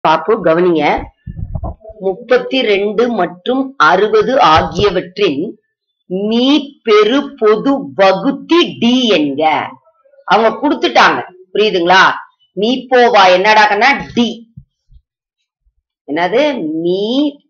பாப்பு கவனிங்க முப்பத்தி ரெண்டு மற்றும் அறுபது ஆகியவற்றின் மீ பெரு பொது வகுத்தி டி என்க அவங்க கொடுத்துட்டாங்க புரியுதுங்களா மீ போவா என்னடாக்கன்னா டி என்னது மீ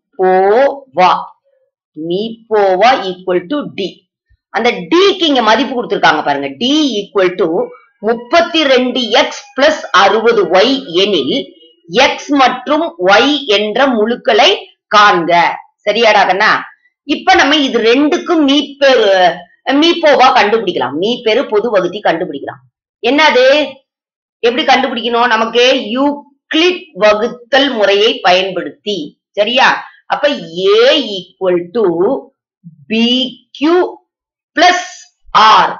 போவா மீ போவா ஈக்குவல் டு டி அந்த டிக்கு இங்க மதிப்பு கொடுத்திருக்காங்க பாருங்க டி ஈக்குவல் டு முப்பத்தி ரெண்டு எக்ஸ் பிளஸ் அறுபது ஒய் எனில் எக்ஸ் மற்றும் ஒய் என்ற முழுக்களை காண்க சரியாடா கண்ணா இப்ப நம்ம இது ரெண்டுக்கும் மீ பெரு மீப்போவா கண்டுபிடிக்கலாம் மீ பெரு பொது வகுத்தி கண்டுபிடிக்கலாம் என்னது எப்படி கண்டுபிடிக்கணும் நமக்கு யூக்ளிட் வகுத்தல் முறையை பயன்படுத்தி சரியா அப்ப A equal to B Q plus R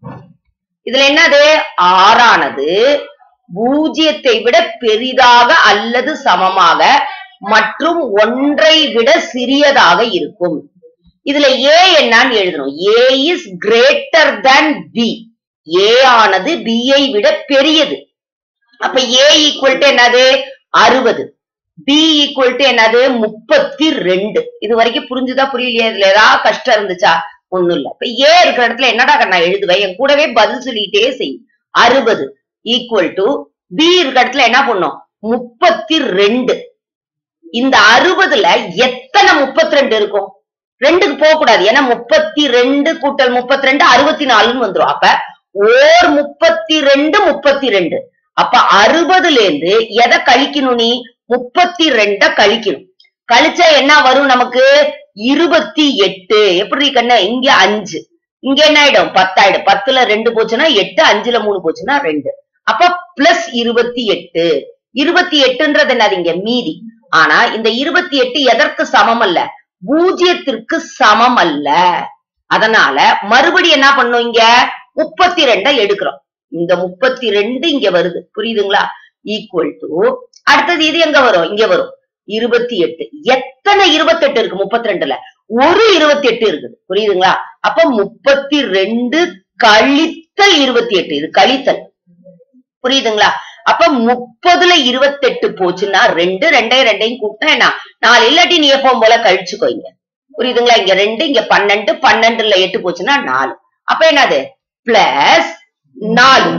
இதுல என்னது ஆறானது பூஜ்ஜியத்தை விட பெரிதாக அல்லது சமமாக மற்றும் ஒன்றை விட சிறியதாக இருக்கும் இதுல ஏ என்னன்னு எழுதணும் A is greater than B A ஆனது B ஐ விட பெரியது அப்ப ஏ ஈக்குவல் டு என்னது அறுபது பி ஈக்குவல் டு என்னது முப்பத்தி ரெண்டு இது வரைக்கும் புரிஞ்சுதா புரியலையா இதுல ஏதாவது கஷ்டம் இருந்துச்சா ஒண்ணும் இல்ல இப்ப ஏ இருக்கிற இடத்துல என்னடா நான் எழுதுவேன் என் கூடவே பதில் சொல்லிட்டே செய் அறுபது ஈக்குவல் டு பி இருக்கிற இடத்துல என்ன பண்ணும் முப்பத்தி ரெண்டு இந்த அறுபதுல எத்தனை முப்பத்தி ரெண்டு இருக்கும் ரெண்டுக்கு போக கூடாது ஏன்னா முப்பத்தி ரெண்டு கூட்டல் முப்பத்தி ரெண்டு அறுபத்தி நாலுன்னு வந்துரும் அப்ப ஓர் முப்பத்தி ரெண்டு முப்பத்தி ரெண்டு அப்ப அறுபதுல இருந்து எதை கழிக்கணும் நீ முப்பத்தி ரெண்ட கழிக்கணும் கழிச்சா என்ன வரும் நமக்கு இருபத்தி எட்டு எப்படி கண்ண இங்க அஞ்சு இங்க என்ன ஆயிடும் பத்தாயிடும் பத்துல ரெண்டு போச்சுன்னா எட்டு அஞ்சுல மூணு போச்சுன்னா ரெண்டு அப்ப பிளஸ் இருபத்தி எட்டு இருபத்தி எட்டுன்றது என்னது இங்க மீதி ஆனா இந்த இருபத்தி எட்டு எதற்கு சமம் அல்ல பூஜ்ஜியத்திற்கு சமம் அல்ல அதனால மறுபடியும் என்ன பண்ணும் இங்க முப்பத்தி ரெண்ட எடுக்கிறோம் இந்த முப்பத்தி ரெண்டு இங்க வருது புரியுதுங்களா ஈக்குவல் டு அடுத்தது இது எங்க வரும் இங்க வரும் இருபத்தி எட்டு எத்தனை இருபத்தி எட்டு இருக்கு முப்பத்தி ரெண்டுல ஒரு இருபத்தி எட்டு இருக்குது புரியுதுங்களா அப்ப முப்பத்தி ரெண்டு கழித்தல் இருபத்தி எட்டு இது கழித்தல் புரியுதுங்களா அப்ப முப்பதுல இருபத்தெட்டு போச்சுன்னா ரெண்டு ரெண்டையும் ரெண்டையும் கூப்பிட்டா என்ன நாலு இல்லாட்டி நீ எப்பவும் போல கழிச்சுக்கோங்க புரியுதுங்களா இங்க ரெண்டு இங்க பன்னெண்டு பன்னெண்டுல எட்டு போச்சுன்னா நாலு அப்ப என்னது பிளஸ் நாலு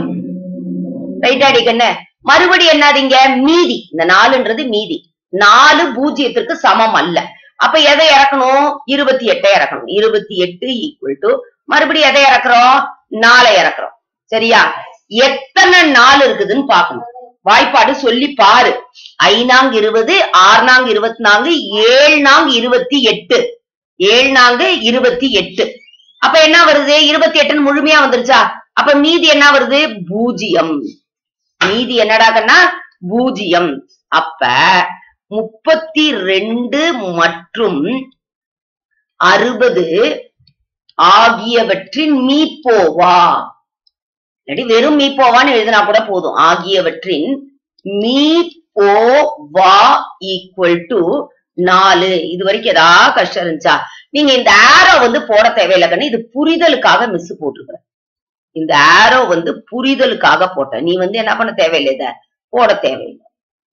ரைட் அடிக்கண்ண மறுபடியும் என்னது இங்க மீதி இந்த நாலுன்றது மீதி நாலு பூஜ்ஜியத்திற்கு சமம் அல்ல அப்ப எதை இறக்கணும் இருபத்தி எட்டை இறக்கணும் இருபத்தி எட்டு ஈக்குவல் டு மறுபடியும் எதை இறக்குறோம் நாலை இறக்குறோம் சரியா எத்தனை நாள் இருக்குதுன்னு பாக்கணும் வாய்ப்பாடு சொல்லி பாரு ஐநாங்க இருபது ஆறுநாங்க இருபத்தி நான்கு ஏழு நாங்க இருபத்தி எட்டு ஏழு நாங்க இருபத்தி எட்டு அப்ப என்ன வருது இருபத்தி எட்டுன்னு முழுமையா வந்துருச்சா அப்ப மீதி என்ன வருது பூஜ்ஜியம் மீதி என்னடாக்கன்னா பூஜ்ஜியம் அப்ப முப்பத்தி ரெண்டு மற்றும் அறுபது ஆகியவற்றின் மீப்போவா இல்லாட்டி வெறும் மீப்போவான்னு எழுதினா கூட போதும் ஆகியவற்றின் மீப்போவா ஈக்குவல் டு நாலு இது வரைக்கும் ஏதாவது கஷ்டம் இருந்துச்சா நீங்க இந்த ஆரோ வந்து போட தேவையில்லை கண்ணு இது புரிதலுக்காக மிஸ் போட்டிருக்கிறேன் இந்த ஆரோ வந்து புரிதலுக்காக போட்டேன் நீ வந்து என்ன பண்ண தேவையில்லை இத போட தேவையில்லை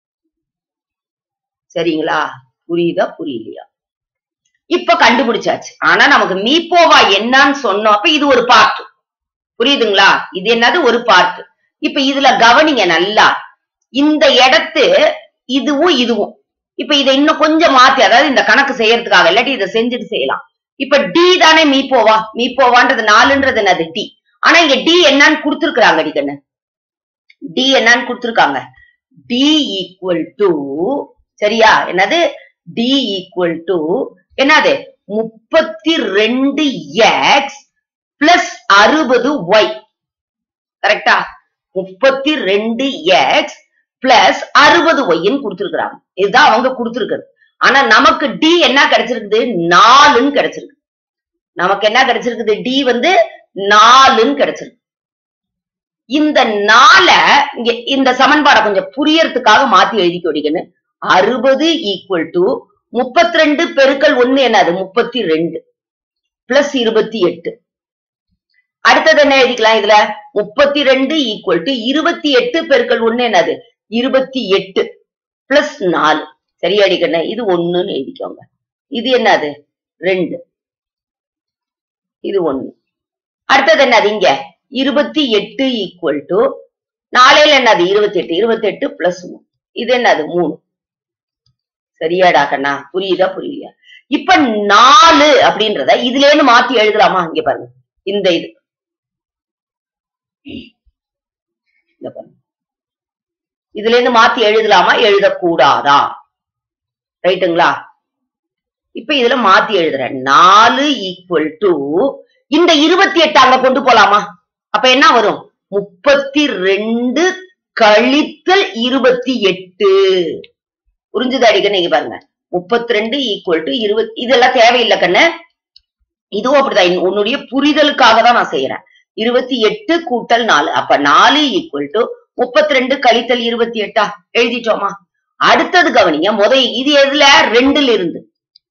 சரிங்களா புரியுதா புரியலையா இப்ப கண்டுபிடிச்சாச்சு ஆனா நமக்கு மீப்போவா என்னன்னு சொன்னோம் அப்ப இது ஒரு பார்ட் புரியுதுங்களா இது என்னது ஒரு பார்ட் இப்ப இதுல கவனிங்க நல்லா இந்த இடத்து இதுவும் இதுவும் இப்ப இதை இன்னும் கொஞ்சம் மாத்தி அதாவது இந்த கணக்கு செய்யறதுக்காக இல்லாட்டி இதை செஞ்சுட்டு செய்யலாம் இப்ப டி தானே மீப்போவா மீப்போவான்றது நாலுன்றது என்னது டி ஆனா இங்க டி என்னன்னு கொடுத்துருக்காங்க அடிக்கண்ணு டி என்னன்னு கொடுத்துருக்காங்க டி ஈக்குவல் டு சரியா என்னது டி ஈக்குவல் டு என்னது முப்பத்தி ரெண்டு எக்ஸ் பிளஸ் அறுபது ஒய் கரெக்டா முப்பத்தி ரெண்டு எக்ஸ் பிளஸ் அறுபது ஒய்ன்னு கொடுத்துருக்காங்க இதுதான் அவங்க கொடுத்துருக்குது ஆனா நமக்கு டி என்ன கிடைச்சிருக்குது நாலுன்னு கிடைச்சிருக்கு நமக்கு என்ன கிடைச்சிருக்குது டி வந்து நாலுன்னு கிடைச்சிருக்கு இந்த நால இங்க இந்த சமன்பாடை கொஞ்சம் புரியறதுக்காக மாத்தி எழுதிக்கொடிக்கன்னு அறுபது ஈக்குவல் டு முப்பத்தி ரெண்டு பெருக்கல் ஒண்ணு என்னது முப்பத்தி ரெண்டு பிளஸ் இருபத்தி எட்டு அடுத்தது என்ன எழுதிக்கலாம் இதுல முப்பத்தி ரெண்டு ஈக்குவல் டு இருபத்தி எட்டு பெருக்கல் ஒண்ணு என்னது இருபத்தி எட்டு பிளஸ் நாலு சரியாடி கண்ணு இது ஒண்ணுன்னு எழுதிக்கோங்க இது என்னது ரெண்டு இது ஒண்ணு அடுத்தது என்னது இங்க இருபத்தி எட்டு ஈக்குவல் டு நாளையில என்னது இருபத்தி எட்டு இருபத்தி எட்டு பிளஸ் மூணு இது என்னது மூணு சரியாடா கண்ணா புரியுதா புரியலையா இப்ப நாலு அப்படின்றத இதுல இருந்து மாத்தி எழுதலாமா இங்க பாருங்க இந்த இது இந்த பாருங்க இதுல இருந்து மாத்தி எழுதலாமா எழுதக்கூடாதா ரைட்டுங்களா இப்ப இதுல மாத்தி எழுதுறேன் நாலு ஈக்குவல் டு இந்த இருபத்தி எட்டு அங்க கொண்டு போலாமா அப்ப என்ன வரும் முப்பத்தி ரெண்டு கழித்தல் இருபத்தி எட்டு புரிஞ்சுது அடிக்க நீங்க பாருங்க முப்பத்தி ரெண்டு ஈக்குவல் டு இருபத்தி இதெல்லாம் தேவையில்லை கண்ணு இதுவும் அப்படிதான் உன்னுடைய புரிதலுக்காக தான் நான் செய்யறேன் இருபத்தி எட்டு கூட்டல் நாலு அப்ப நாலு ஈக்குவல் டு முப்பத்தி ரெண்டு கழித்தல் இருபத்தி எட்டா எழுதிட்டோமா அடுத்தது கவனிங்க முத இது எதுல ரெண்டுல இருந்து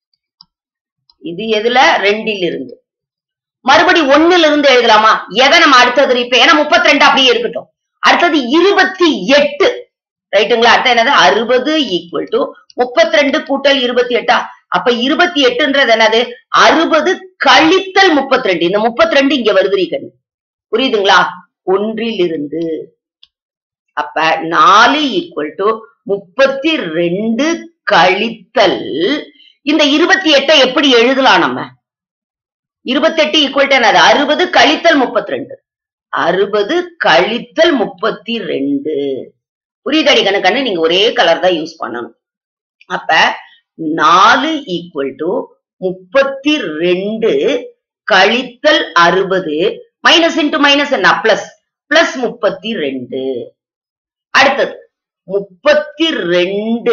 இது எதுல ரெண்டில் இருந்து மறுபடி ஒண்ணுல இருந்து எழுதலாமா எதை நம்ம அடுத்தது இப்ப ஏன்னா முப்பத்தி ரெண்டு அப்படியே இருக்கட்டும் அடுத்தது இருபத்தி எட்டு ரைட்டுங்களா அடுத்த என்னது அறுபது ஈக்குவல் டு முப்பத்தி ரெண்டு கூட்டல் இருபத்தி எட்டா அப்ப இருபத்தி எட்டுன்றது என்னது அறுபது கழித்தல் முப்பத்தி ரெண்டு இந்த முப்பத்தி ரெண்டு இங்க வருது கண்ணு புரியுதுங்களா ஒன்றில் இருந்து அப்ப நாலு ஈக்குவல் டு முப்பத்தி ரெண்டு கழித்தல் இந்த இருபத்தி எட்டை எப்படி எழுதலாம் நம்ம இருபத்தி எட்டு ஈக்குவல் டு என்னது அறுபது கழித்தல் முப்பத்தி ரெண்டு அறுபது கழித்தல் முப்பத்தி ரெண்டு புரியுதடி கண்ணு கண்ணு நீங்க ஒரே கலர் தான் யூஸ் பண்ணணும் அப்ப நாலு ஈக்குவல் டு முப்பத்தி ரெண்டு கழித்தல் அறுபது மைனஸ் இன்டு மைனஸ் என்ன பிளஸ் பிளஸ் முப்பத்தி ரெண்டு அடுத்தது முப்பத்தி ரெண்டு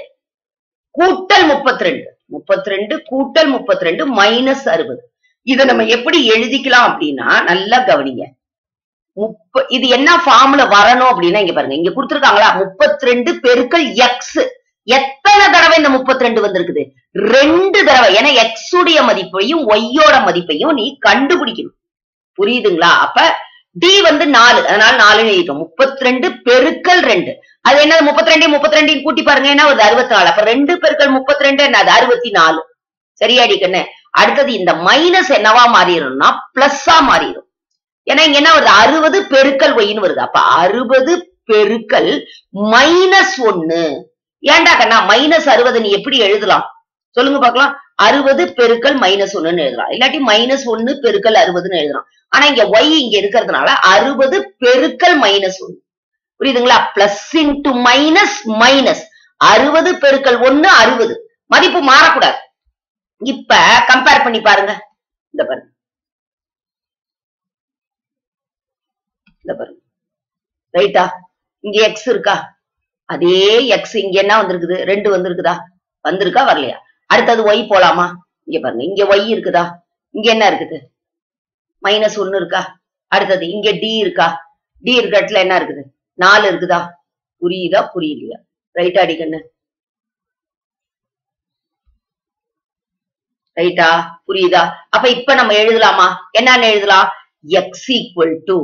கூட்டல் முப்பத்தி ரெண்டு முப்பத்தி ரெண்டு கூட்டல் முப்பத்தி ரெண்டு மைனஸ் அறுபது இதை நம்ம எப்படி எழுதிக்கலாம் அப்படின்னா நல்லா கவனிங்க முப்ப இது என்ன ஃபார்ம்ல வரணும் அப்படின்னா இங்க பாருங்க இங்க கொடுத்துருக்காங்களா முப்பத்தி ரெண்டு பெருக்கல் எக்ஸ் எத்தனை தடவை இந்த முப்பத்தி ரெண்டு வந்திருக்குது ரெண்டு தடவை ஏன்னா எக்ஸ் உடைய மதிப்பையும் ஒய்யோட மதிப்பையும் நீ கண்டுபிடிக்கணும் புரியுதுங்களா அப்ப டி வந்து நாலு அதனால நாலு எழுதிட்டோம் முப்பத்தி ரெண்டு பெருக்கல் ரெண்டு அது என்னது முப்பத்தி ரெண்டு முப்பத்தி ரெண்டையும் கூட்டி பாருங்க என்ன ஒரு அறுபத்தி நாலு அப்ப ரெண்டு பெருக்கல் முப்பத்தி ரெண்டு என்னது அறுபத்தி நாலு சரியாடி கண்ணு அடுத்தது இந்த மைனஸ் என்னவா மாறிடும்னா பிளஸ்ஸா மாறிடும் ஏன்னா இங்க என்ன வருது அறுபது பெருக்கல் ஒய்னு வருது அப்ப அறுபது பெருக்கல் மைனஸ் ஒன்னு ஏன்டா கண்ணா மைனஸ் அறுபது நீ எப்படி எழுதலாம் சொல்லுங்க பாக்கலாம் அறுபது பெருக்கல் மைனஸ் ஒண்ணுன்னு எழுதலாம் இல்லாட்டி மைனஸ் ஒன்னு பெருக்கல் அறுபதுன்னு எழுதலாம் ஆனா இங்க ஒய் இங்க இருக்கிறதுனால அறுபது பெருக்கல் மைனஸ் ஒன்னு புரியுதுங்களா பிளஸ் இன்டு மைனஸ் மைனஸ் அறுபது பெருக்கல் ஒன்னு அறுபது மதிப்பு மாறக்கூடாது இப்ப கம்பேர் பண்ணி பாருங்க இந்த பாருங்க இந்த பாருங்க ரைட்டா இங்க எக்ஸ் இருக்கா அதே எக்ஸ் இங்க என்ன வந்திருக்குது ரெண்டு வந்திருக்குதா வந்திருக்கா வரலையா அடுத்தது ஒய் போலாமா இங்க பாருங்க இங்க ஒய் இருக்குதா இங்க என்ன இருக்குது மைனஸ் ஒன்னு இருக்கா அடுத்தது இங்க டி இருக்கா டி இருக்க இடத்துல என்ன இருக்குது நாலு இருக்குதா புரியுதா புரியலையா ரைட்டா அடிக்கண்ணு ரைட்டா புரியுதா அப்ப இப்ப நம்ம எழுதலாமா என்னன்னு எழுதலாம் எக்ஸ் ஈக்குவல் டு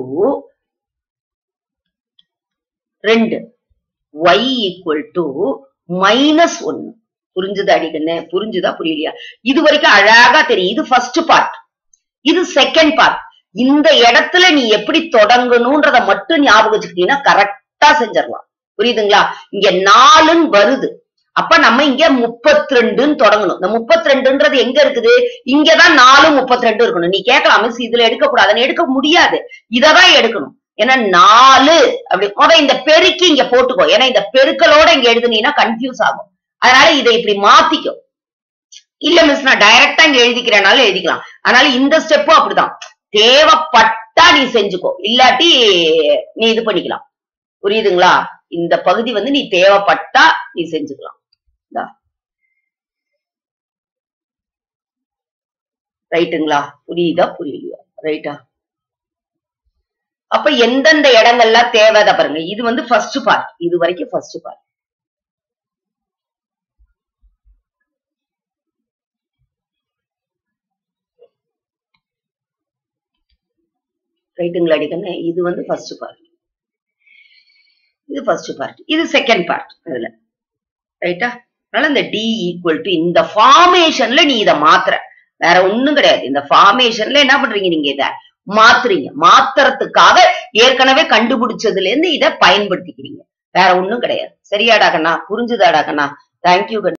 ரெண்டு ஒய் ஈக்குவல் டு மைனஸ் ஒன்னு புரிஞ்சுதா அடிக்கண்ணு புரிஞ்சுதா புரியலையா இது வரைக்கும் அழகா தெரியும் இது ஃபர்ஸ்ட் பார்ட் இது செகண்ட் பார்ட் இந்த இடத்துல நீ எப்படி தொடங்கணும்ன்றத மட்டும் ஞாபகம் வச்சுக்கிட்டீங்கன்னா கரெக்டா செஞ்சிடலாம் புரியுதுங்களா இங்க நாலுன்னு வருது அப்ப நம்ம இங்க முப்பத்தி ரெண்டுன்னு தொடங்கணும் இந்த முப்பத்தி ரெண்டுன்றது எங்க இருக்குது இங்கதான் நாலு முப்பத்தி ரெண்டு இருக்கணும் நீ கேட்கலாம் மிஸ் இதுல எடுக்க கூடாதுன்னு எடுக்க முடியாது இததான் எடுக்கணும் ஏன்னா நாலு அப்படி முத இந்த பெருக்கி இங்க போட்டுக்கோ ஏன்னா இந்த பெருக்கலோட இங்க எழுதுனீங்கன்னா கன்ஃபியூஸ் ஆகும் அதனால இதை இப்படி மாத்திக்கும் இல்ல மிஸ் நான் டைரக்டா இங்க எழுதிக்கிறனால எழுதிக்கலாம் அதனால இந்த ஸ்டெப்பும் அப்படிதான் தேவைப்பட்டா நீ செஞ்சுக்கோ இல்லாட்டி நீ இது பண்ணிக்கலாம் புரியுதுங்களா இந்த பகுதி வந்து நீ தேவைப்பட்டா நீ செஞ்சுக்கலாம் இந்தா. ரைட்டுங்களா புரியுதா புரியலையா ரைட்டா அப்ப எந்தெந்த இடங்கள்லாம் தேவைதா பாருங்க இது வந்து ஃபர்ஸ்ட் பார்ட் இது வரைக்கும் ஃபர்ஸ்ட் பார்ட் ரைட்டுங்களா அடிக்கண்ணே இது வந்து ஃபர்ஸ்ட் பார்ட் இது ஃபர்ஸ்ட் பார்ட் இது செகண்ட் பார்ட் இதுல ரைட்டா அதனால இந்த டி ஈக்குவல் டு இந்த ஃபார்மேஷன்ல நீ இத மாத்துற வேற ஒண்ணும் கிடையாது இந்த ஃபார்மேஷன்ல என்ன பண்றீங்க நீங்க இத மாத்துறீங்க மாத்துறதுக்காக ஏற்கனவே கண்டுபிடிச்சதுல இருந்து இத பயன்படுத்திக்கிறீங்க வேற ஒண்ணும் கிடையாது சரியாடா கண்ணா புரிஞ்சுதாடா கண்ணா தேங்க்யூ